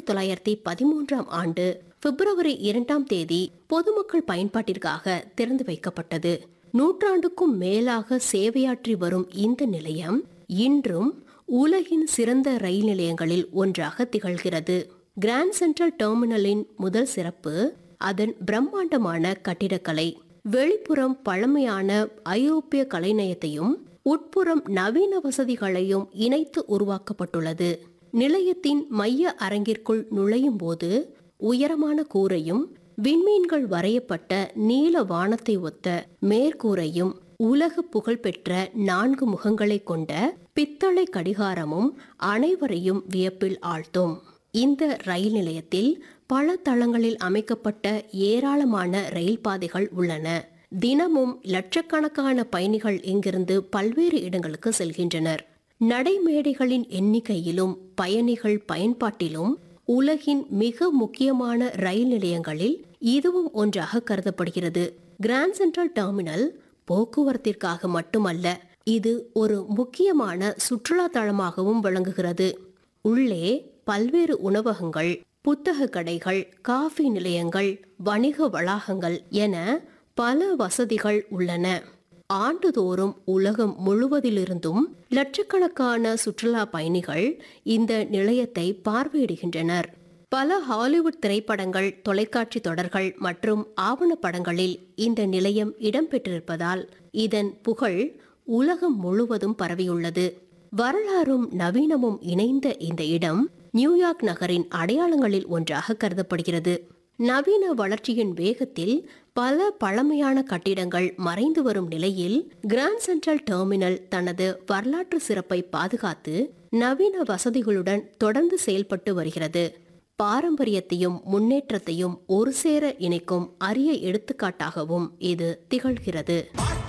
தொள்ளாயிரத்தி பதிமூன்றாம் ஆண்டு பிப்ரவரி இரண்டாம் தேதி பொதுமக்கள் பயன்பாட்டிற்காக திறந்து வைக்கப்பட்டது நூற்றாண்டுக்கும் மேலாக சேவையாற்றி வரும் இந்த நிலையம் இன்றும் உலகின் சிறந்த ரயில் நிலையங்களில் ஒன்றாக திகழ்கிறது கிராண்ட் சென்ட்ரல் டெர்மினலின் முதல் சிறப்பு அதன் பிரம்மாண்டமான கட்டிடக்கலை வெளிப்புறம் பழமையான ஐரோப்பிய கலைநயத்தையும் உட்புறம் நவீன வசதிகளையும் இணைத்து உருவாக்கப்பட்டுள்ளது நிலையத்தின் மைய அரங்கிற்குள் நுழையும் போது உயரமான கூரையும் விண்மீன்கள் வரையப்பட்ட நீல வானத்தை ஒத்த மேற்கூரையும் உலக புகழ்பெற்ற நான்கு முகங்களை கொண்ட பித்தளை கடிகாரமும் அனைவரையும் வியப்பில் ஆழ்த்தும் இந்த ரயில் நிலையத்தில் பல தளங்களில் அமைக்கப்பட்ட ஏராளமான ரயில் பாதைகள் உள்ளன தினமும் லட்சக்கணக்கான பயணிகள் இங்கிருந்து பல்வேறு இடங்களுக்கு செல்கின்றனர் நடைமேடைகளின் எண்ணிக்கையிலும் பயணிகள் பயன்பாட்டிலும் உலகின் மிக முக்கியமான ரயில் நிலையங்களில் இதுவும் ஒன்றாக கருதப்படுகிறது கிராண்ட் சென்ட்ரல் டெர்மினல் போக்குவரத்திற்காக மட்டுமல்ல இது ஒரு முக்கியமான சுற்றுலா தளமாகவும் விளங்குகிறது உள்ளே பல்வேறு உணவகங்கள் புத்தக கடைகள் காஃபி நிலையங்கள் வணிக வளாகங்கள் என பல வசதிகள் உள்ளன ஆண்டுதோறும் உலகம் முழுவதிலிருந்தும் லட்சக்கணக்கான சுற்றுலா பயணிகள் இந்த நிலையத்தை பார்வையிடுகின்றனர் பல ஹாலிவுட் திரைப்படங்கள் தொலைக்காட்சி தொடர்கள் மற்றும் ஆவணப்படங்களில் இந்த நிலையம் இடம்பெற்றிருப்பதால் இதன் புகழ் உலகம் முழுவதும் பரவியுள்ளது வரலாறும் நவீனமும் இணைந்த இந்த இடம் நியூயார்க் நகரின் அடையாளங்களில் ஒன்றாக கருதப்படுகிறது நவீன வளர்ச்சியின் வேகத்தில் பல பழமையான கட்டிடங்கள் மறைந்து வரும் நிலையில் கிராண்ட் சென்ட்ரல் டெர்மினல் தனது வரலாற்று சிறப்பை பாதுகாத்து நவீன வசதிகளுடன் தொடர்ந்து செயல்பட்டு வருகிறது பாரம்பரியத்தையும் முன்னேற்றத்தையும் ஒரு சேர இணைக்கும் அரிய எடுத்துக்காட்டாகவும் இது திகழ்கிறது